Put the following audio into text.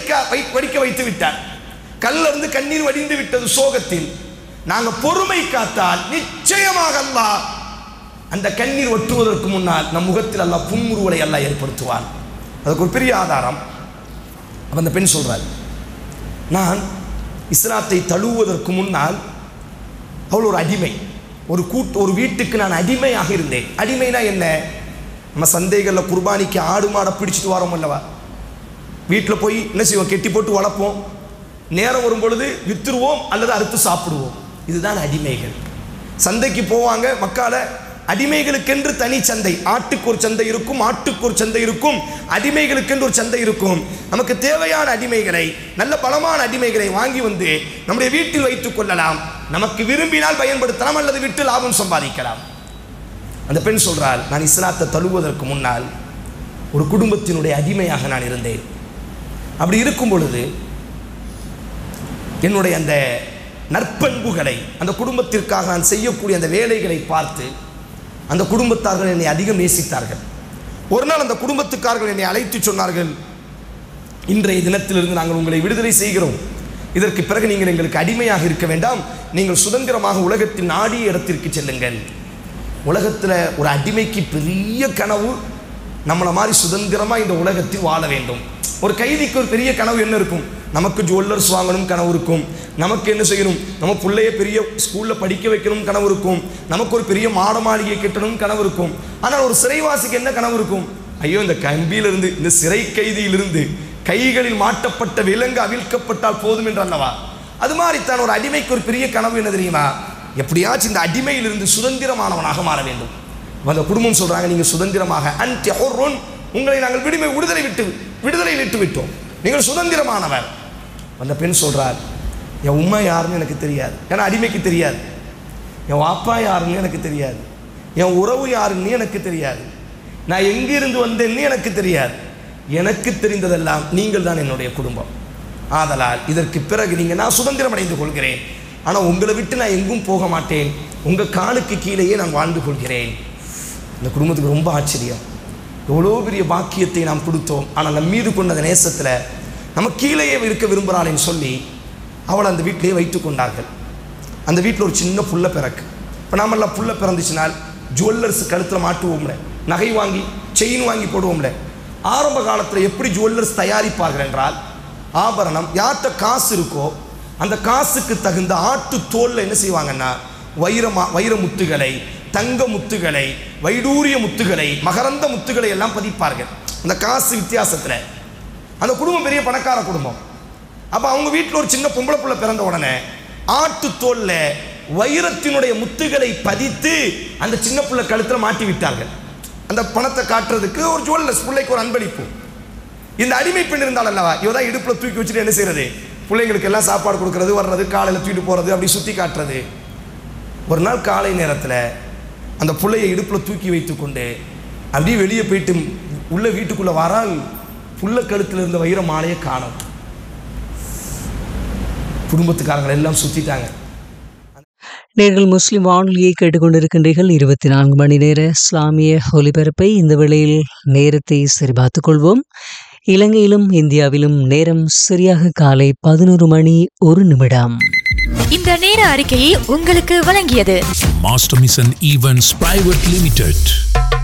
வடிக்க வை வடிக்க வைத்து விட்டார் கல்ல இருந்து கண்ணீர் வடிந்து விட்டது சோகத்தில் நாங்க பொறுமை காத்தால் நிச்சயமாக அல்லாஹ் அந்த கண்ணீர் ஒட்டுவதற்கு முன்னால் நம் முகத்தில் அல்லாஹ் புன்முறுவலை அல்லாஹ் ஏற்படுத்துவான் அதுக்கு ஒரு பெரிய ஆதாரம் அப்ப அந்த பெண் சொல்றாள் நான் இஸ்லாத்தை தழுவுவதற்கு முன்னால் அவள் ஒரு அடிமை ஒரு கூட்டு ஒரு வீட்டுக்கு நான் அடிமையாக இருந்தேன் அடிமைனா என்ன நம்ம சந்தைகளில் குர்பானிக்கு ஆடு மாடை பிடிச்சிட்டு வரோம் அல்லவா வீட்டில் போய் என்ன செய்வோம் கெட்டி போட்டு வளர்ப்போம் நேரம் வரும் பொழுது வித்துருவோம் அல்லது அறுத்து சாப்பிடுவோம் இதுதான் அடிமைகள் சந்தைக்கு போவாங்க மக்களை அடிமைகளுக்கென்று தனி சந்தை ஆட்டுக்கு ஒரு சந்தை இருக்கும் ஆட்டுக்கு ஒரு சந்தை இருக்கும் அடிமைகளுக்கென்று ஒரு சந்தை இருக்கும் நமக்கு தேவையான அடிமைகளை நல்ல பலமான அடிமைகளை வாங்கி வந்து நம்முடைய வீட்டில் வைத்துக் கொள்ளலாம் நமக்கு விரும்பினால் பயன்படுத்தலாம் அல்லது விட்டு லாபம் சம்பாதிக்கலாம் அந்த பெண் சொல்றாள் நான் இஸ்லாத்தை தழுவுவதற்கு முன்னால் ஒரு குடும்பத்தினுடைய அடிமையாக நான் இருந்தேன் அப்படி இருக்கும் பொழுது என்னுடைய அந்த நற்பண்புகளை அந்த குடும்பத்திற்காக நான் செய்யக்கூடிய அந்த வேலைகளை பார்த்து அந்த குடும்பத்தார்கள் என்னை அதிகம் நேசித்தார்கள் ஒரு நாள் அந்த குடும்பத்துக்காரர்கள் என்னை அழைத்து சொன்னார்கள் இன்றைய தினத்திலிருந்து நாங்கள் உங்களை விடுதலை செய்கிறோம் இதற்கு பிறகு நீங்கள் எங்களுக்கு அடிமையாக இருக்க வேண்டாம் நீங்கள் சுதந்திரமாக உலகத்தின் நாடிய இடத்திற்கு செல்லுங்கள் உலகத்தில் ஒரு அடிமைக்கு பெரிய கனவு நம்மளை மாதிரி சுதந்திரமாக இந்த உலகத்தில் வாழ வேண்டும் ஒரு கைதிக்கு ஒரு பெரிய கனவு என்ன இருக்கும் நமக்கு ஜுவல்லர்ஸ் வாங்கணும் கனவு இருக்கும் நமக்கு என்ன செய்யணும் நம்ம பிள்ளைய பெரிய ஸ்கூலில் படிக்க வைக்கணும் கனவு இருக்கும் நமக்கு ஒரு பெரிய மாட மாளிகை கட்டணும் கனவு இருக்கும் ஆனால் ஒரு சிறைவாசிக்கு என்ன கனவு இருக்கும் ஐயோ இந்த கம்பியிலிருந்து இந்த சிறை கைதியிலிருந்து கைகளில் மாட்டப்பட்ட விலங்கு அவிழ்க்கப்பட்டால் போதும் என்று அல்லவா அது மாதிரி தான் ஒரு அடிமைக்கு ஒரு பெரிய கனவு என்ன தெரியுமா எப்படியாச்சும் இந்த அடிமையிலிருந்து சுதந்திரமானவனாக மாற வேண்டும் அப்ப அந்த குடும்பம் சொல்றாங்க நீங்க சுதந்திரமாக அன்டி ஹொர்ரோன் உங்களை நாங்கள் விடுமை விடுதலை விட்டு விடுதலை விட்டு விட்டோம் நீங்கள் சுதந்திரமானவர் அந்த பெண் சொல்றார் என் உண்மை யாருன்னு எனக்கு தெரியாது ஏன்னா அடிமைக்கு தெரியாது என் வாப்பா யாருன்னு எனக்கு தெரியாது என் உறவு யாருன்னு எனக்கு தெரியாது நான் எங்கிருந்து வந்தேன்னு எனக்கு தெரியாது எனக்கு தெரிந்ததெல்லாம் நீங்கள் தான் என்னுடைய குடும்பம் ஆதலால் இதற்கு பிறகு நீங்கள் நான் சுதந்திரம் அடைந்து கொள்கிறேன் ஆனால் உங்களை விட்டு நான் எங்கும் போக மாட்டேன் உங்கள் காலுக்கு கீழேயே நான் வாழ்ந்து கொள்கிறேன் இந்த குடும்பத்துக்கு ரொம்ப ஆச்சரியம் எவ்வளோ பெரிய பாக்கியத்தை நாம் கொடுத்தோம் ஆனால் நம் மீது கொண்ட அந்த நேசத்தில் நம்ம கீழேயே இருக்க விரும்புகிறாளேன்னு சொல்லி அவளை அந்த வீட்டிலேயே வைத்து கொண்டார்கள் அந்த வீட்டில் ஒரு சின்ன புள்ள பிறக்கு இப்போ நாமெல்லாம் புள்ள பிறந்துச்சுனால் ஜுவல்லர்ஸ் கழுத்தில் மாட்டுவோம்ல நகை வாங்கி செயின் வாங்கி போடுவோம்ல ஆரம்ப காலத்தில் எப்படி ஜுவல்லர்ஸ் தயாரிப்பார்கள் என்றால் ஆபரணம் யார்கிட்ட காசு இருக்கோ அந்த காசுக்கு தகுந்த ஆட்டு தோல்ல என்ன செய்வாங்கன்னா வைரமா வைர முத்துகளை தங்க முத்துகளை வைடூரிய முத்துகளை மகரந்த முத்துகளை எல்லாம் பதிப்பார்கள் அந்த காசு வித்தியாசத்தில் அந்த குடும்பம் பெரிய பணக்கார குடும்பம் அப்போ அவங்க வீட்டில் ஒரு சின்ன பொம்பளை புள்ள பிறந்த உடனே ஆட்டு தோல்ல வைரத்தினுடைய முத்துகளை பதித்து அந்த சின்ன புள்ள கழுத்தில் மாட்டி விட்டார்கள் அந்த பணத்தை காட்டுறதுக்கு ஒரு ஜுவல்லர்ஸ் பிள்ளைக்கு ஒரு அன்பளிப்பு இந்த அடிமை பெண் இருந்தால் அல்லவா இவ தான் இடுப்பில் தூக்கி வச்சுட்டு என்ன செய்யறது பிள்ளைங்களுக்கு எல்லாம் சாப்பாடு கொடுக்கறது வர்றது காலையில் தூக்கிட்டு போகிறது அப்படி சுற்றி காட்டுறது ஒரு நாள் காலை நேரத்தில் அந்த பிள்ளையை இடுப்பில் தூக்கி வைத்துக்கொண்டு அப்படியே வெளியே போயிட்டு உள்ள வீட்டுக்குள்ளே வரால் புள்ள கழுத்தில் இருந்த வைர மாலையை காணும் குடும்பத்துக்காரங்களை எல்லாம் சுற்றிட்டாங்க நீங்கள் முஸ்லிம் வானொலியை கேட்டுக்கொண்டிருக்கின்றீர்கள் இருபத்தி நான்கு மணி நேர இஸ்லாமிய ஒலிபரப்பை இந்த வேளையில் நேரத்தை சரிபார்த்துக் கொள்வோம் இலங்கையிலும் இந்தியாவிலும் நேரம் சரியாக காலை பதினோரு மணி ஒரு நிமிடம் இந்த நேர அறிக்கையை உங்களுக்கு வழங்கியது Master Mission Events Private Limited.